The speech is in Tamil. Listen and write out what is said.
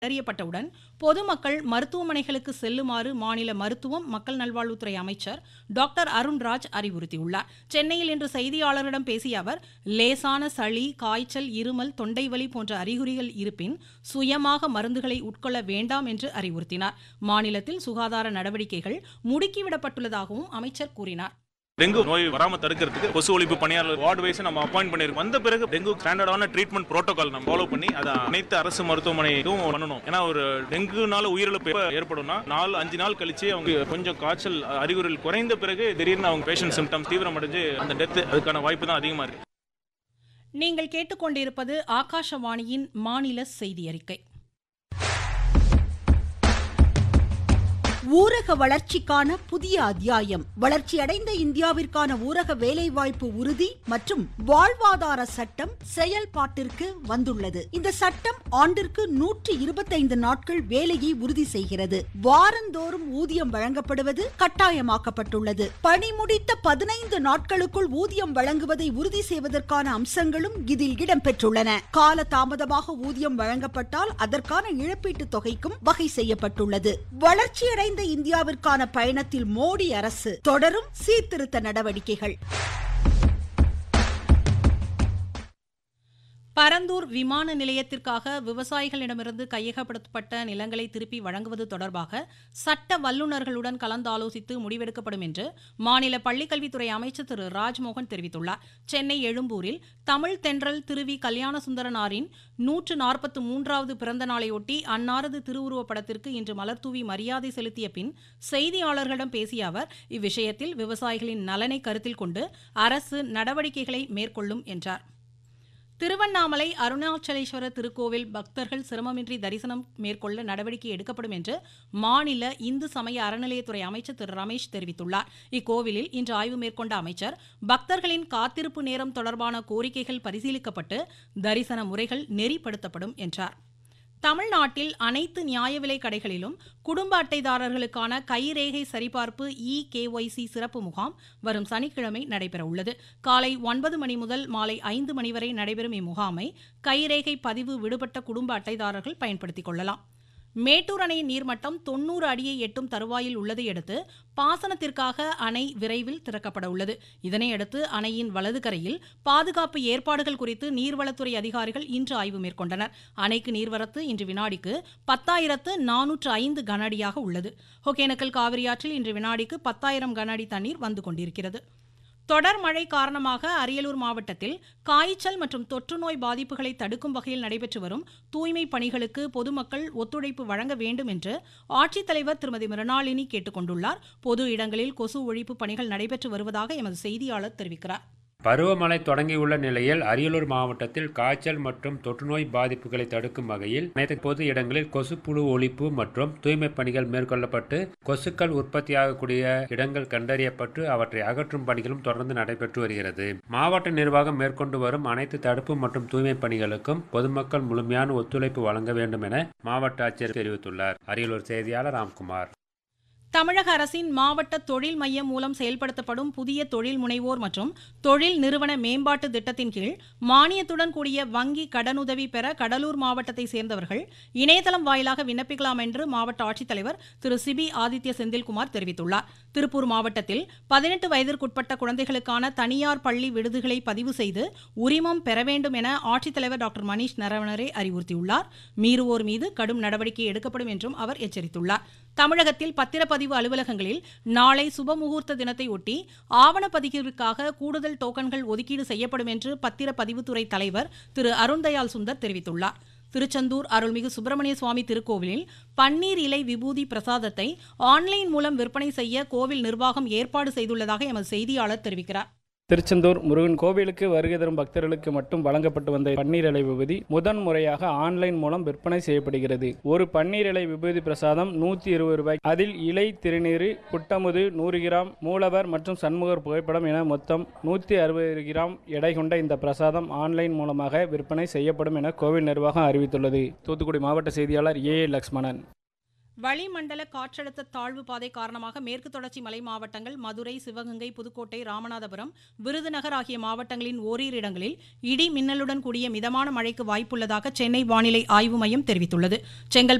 கண்டறியப்பட்டவுடன் பொதுமக்கள் மருத்துவமனைகளுக்கு செல்லுமாறு மாநில மருத்துவம் மக்கள் நல்வாழ்வுத்துறை அமைச்சர் டாக்டர் அருண்ராஜ் அறிவுறுத்தியுள்ளார் சென்னையில் இன்று செய்தியாளர்களிடம் பேசிய அவர் லேசான சளி காய்ச்சல் இருமல் தொண்டைவலி போன்ற அறிகுறிகள் இருப்பின் சுயமாக மருந்துகளை உட்கொள்ள வேண்டாம் என்று அறிவுறுத்தினார் மாநிலத்தில் சுகாதார நடவடிக்கைகள் முடுக்கிவிடப்பட்டுள்ளதாகவும் அமைச்சர் கூறினார் டெங்கு நோய் வராம தடுக்கிறதுக்கு கொசு ஒழிப்பு பணியாளர் வார்டு வைஸ் நம்ம அப்பாயிண்ட் பண்ணிருக்கோம் வந்த பிறகு டெங்கு ஸ்டாண்டர்டான ட்ரீட்மெண்ட் புரோட்டோகால் நம்ம ஃபாலோ பண்ணி அதை அனைத்து அரசு மருத்துவமனைக்கும் பண்ணணும் ஏன்னா ஒரு டெங்குனால உயிரிழப்பு எப்ப ஏற்படும்னா நாலு அஞ்சு நாள் கழிச்சு அவங்க கொஞ்சம் காய்ச்சல் அறிகுறிகள் குறைந்த பிறகு திடீர்னு அவங்க பேஷண்ட் சிம்டம்ஸ் தீவிரமடைஞ்சு அந்த டெத் அதுக்கான வாய்ப்பு தான் அதிகமா இருக்கு நீங்கள் கேட்டுக்கொண்டிருப்பது ஆகாஷவாணியின் மாநில செய்தி அறிக்கை ஊரக வளர்ச்சிக்கான புதிய அத்தியாயம் வளர்ச்சியடைந்த இந்தியாவிற்கான ஊரக வேலைவாய்ப்பு உறுதி மற்றும் வாழ்வாதார சட்டம் செயல்பாட்டிற்கு வந்துள்ளது இந்த சட்டம் ஆண்டிற்கு நூற்றி இருபத்தைந்து நாட்கள் வேலையை உறுதி செய்கிறது வாரந்தோறும் ஊதியம் வழங்கப்படுவது கட்டாயமாக்கப்பட்டுள்ளது பணி முடித்த பதினைந்து நாட்களுக்குள் ஊதியம் வழங்குவதை உறுதி செய்வதற்கான அம்சங்களும் இதில் இடம்பெற்றுள்ளன கால தாமதமாக ஊதியம் வழங்கப்பட்டால் அதற்கான இழப்பீட்டுத் தொகைக்கும் வகை செய்யப்பட்டுள்ளது வளர்ச்சியடைந்த வளர்ந்த இந்தியாவிற்கான பயணத்தில் மோடி அரசு தொடரும் சீர்திருத்த நடவடிக்கைகள் பரந்தூர் விமான நிலையத்திற்காக விவசாயிகளிடமிருந்து கையகப்படுத்தப்பட்ட நிலங்களை திருப்பி வழங்குவது தொடர்பாக சட்ட வல்லுநர்களுடன் கலந்தாலோசித்து முடிவெடுக்கப்படும் என்று மாநில பள்ளிக்கல்வித்துறை அமைச்சர் திரு ராஜ்மோகன் தெரிவித்துள்ளார் சென்னை எழும்பூரில் தமிழ் தென்றல் திருவி கல்யாணசுந்தரனாரின் நூற்று நாற்பத்து மூன்றாவது பிறந்த நாளையொட்டி அன்னாரது திருவுருவப் படத்திற்கு இன்று மலர்தூவி மரியாதை செலுத்திய பின் செய்தியாளர்களிடம் பேசிய அவர் இவ்விஷயத்தில் விவசாயிகளின் நலனை கருத்தில் கொண்டு அரசு நடவடிக்கைகளை மேற்கொள்ளும் என்றார் திருவண்ணாமலை அருணாச்சலேஸ்வரர் திருக்கோவில் பக்தர்கள் சிரமமின்றி தரிசனம் மேற்கொள்ள நடவடிக்கை எடுக்கப்படும் என்று மாநில இந்து சமய அறநிலையத்துறை அமைச்சர் திரு ரமேஷ் தெரிவித்துள்ளார் இக்கோவிலில் இன்று ஆய்வு மேற்கொண்ட அமைச்சர் பக்தர்களின் காத்திருப்பு நேரம் தொடர்பான கோரிக்கைகள் பரிசீலிக்கப்பட்டு தரிசன முறைகள் நெறிப்படுத்தப்படும் என்றார் தமிழ்நாட்டில் அனைத்து நியாய விலை கடைகளிலும் குடும்ப அட்டைதாரர்களுக்கான கைரேகை சரிபார்ப்பு இ கேஒய்சி சிறப்பு முகாம் வரும் சனிக்கிழமை நடைபெறவுள்ளது காலை ஒன்பது மணி முதல் மாலை ஐந்து மணி வரை நடைபெறும் இம்முகாமை கைரேகை பதிவு விடுபட்ட குடும்ப அட்டைதாரர்கள் பயன்படுத்திக் கொள்ளலாம் மேட்டூர் அணையின் நீர்மட்டம் தொன்னூறு அடியை எட்டும் தருவாயில் உள்ளதையடுத்து பாசனத்திற்காக அணை விரைவில் திறக்கப்பட உள்ளது இதனையடுத்து அணையின் வலது கரையில் பாதுகாப்பு ஏற்பாடுகள் குறித்து நீர்வளத்துறை அதிகாரிகள் இன்று ஆய்வு மேற்கொண்டனர் அணைக்கு நீர்வரத்து இன்று வினாடிக்கு பத்தாயிரத்து நானூற்று ஐந்து கன அடியாக உள்ளது ஒகேனக்கல் காவிரியாற்றில் இன்று வினாடிக்கு பத்தாயிரம் கன அடி தண்ணீர் வந்து கொண்டிருக்கிறது தொடர் மழை காரணமாக அரியலூர் மாவட்டத்தில் காய்ச்சல் மற்றும் தொற்றுநோய் பாதிப்புகளை தடுக்கும் வகையில் நடைபெற்று வரும் தூய்மை பணிகளுக்கு பொதுமக்கள் ஒத்துழைப்பு வழங்க வேண்டும் என்று ஆட்சித்தலைவர் திருமதி மிருணாளினி கேட்டுக் கொண்டுள்ளார் பொது இடங்களில் கொசு ஒழிப்பு பணிகள் நடைபெற்று வருவதாக எமது செய்தியாளர் தெரிவிக்கிறார் பருவமழை தொடங்கியுள்ள நிலையில் அரியலூர் மாவட்டத்தில் காய்ச்சல் மற்றும் தொற்றுநோய் பாதிப்புகளை தடுக்கும் வகையில் அனைத்து பொது இடங்களில் கொசுப்புழு ஒழிப்பு மற்றும் தூய்மை பணிகள் மேற்கொள்ளப்பட்டு கொசுக்கள் உற்பத்தியாகக்கூடிய இடங்கள் கண்டறியப்பட்டு அவற்றை அகற்றும் பணிகளும் தொடர்ந்து நடைபெற்று வருகிறது மாவட்ட நிர்வாகம் மேற்கொண்டு வரும் அனைத்து தடுப்பு மற்றும் தூய்மை பணிகளுக்கும் பொதுமக்கள் முழுமையான ஒத்துழைப்பு வழங்க வேண்டும் என மாவட்ட ஆட்சியர் தெரிவித்துள்ளார் அரியலூர் செய்தியாளர் ராம்குமார் தமிழக அரசின் மாவட்ட தொழில் மையம் மூலம் செயல்படுத்தப்படும் புதிய தொழில் முனைவோர் மற்றும் தொழில் நிறுவன மேம்பாட்டு திட்டத்தின் கீழ் மானியத்துடன் கூடிய வங்கி கடனுதவி பெற கடலூர் மாவட்டத்தை சேர்ந்தவர்கள் இணையதளம் வாயிலாக விண்ணப்பிக்கலாம் என்று மாவட்ட ஆட்சித்தலைவர் திரு சிபி ஆதித்ய செந்தில்குமார் தெரிவித்துள்ளார் திருப்பூர் மாவட்டத்தில் பதினெட்டு வயதிற்குட்பட்ட குழந்தைகளுக்கான தனியார் பள்ளி விடுதிகளை பதிவு செய்து உரிமம் பெற வேண்டும் என ஆட்சித்தலைவர் டாக்டர் மணீஷ் நரவணரே அறிவுறுத்தியுள்ளார் மீறுவோர் மீது கடும் நடவடிக்கை எடுக்கப்படும் என்றும் அவர் எச்சரித்துள்ளார் தமிழகத்தில் பத்திரப்பதிவு அலுவலகங்களில் நாளை சுபமுகூர்த்த தினத்தை ஒட்டி ஆவணப்பதிவிற்காக கூடுதல் டோக்கன்கள் ஒதுக்கீடு செய்யப்படும் என்று பத்திரப்பதிவுத்துறை தலைவர் திரு அருண்தயாள் சுந்தர் தெரிவித்துள்ளார் திருச்செந்தூர் அருள்மிகு சுப்பிரமணிய சுவாமி திருக்கோவிலில் பன்னீர் இலை விபூதி பிரசாதத்தை ஆன்லைன் மூலம் விற்பனை செய்ய கோவில் நிர்வாகம் ஏற்பாடு செய்துள்ளதாக எமது செய்தியாளர் தெரிவிக்கிறார் திருச்செந்தூர் முருகன் கோவிலுக்கு வருகை தரும் பக்தர்களுக்கு மட்டும் வழங்கப்பட்டு வந்த பன்னீர் இலை விபூதி முதன் முறையாக ஆன்லைன் மூலம் விற்பனை செய்யப்படுகிறது ஒரு பன்னீர் இலை விபூதி பிரசாதம் நூற்றி இருபது ரூபாய் அதில் இலை திருநீறு புட்டமுது நூறு கிராம் மூலவர் மற்றும் சண்முகர் புகைப்படம் என மொத்தம் நூற்றி அறுபது கிராம் எடை கொண்ட இந்த பிரசாதம் ஆன்லைன் மூலமாக விற்பனை செய்யப்படும் என கோவில் நிர்வாகம் அறிவித்துள்ளது தூத்துக்குடி மாவட்ட செய்தியாளர் ஏ லக்ஷ்மணன் வளிமண்டல காற்றழுத்த தாழ்வு பாதை காரணமாக மேற்கு தொடர்ச்சி மலை மாவட்டங்கள் மதுரை சிவகங்கை புதுக்கோட்டை ராமநாதபுரம் விருதுநகர் ஆகிய மாவட்டங்களின் ஓரிரு இடங்களில் இடி மின்னலுடன் கூடிய மிதமான மழைக்கு வாய்ப்புள்ளதாக சென்னை வானிலை ஆய்வு மையம் தெரிவித்துள்ளது செங்கல்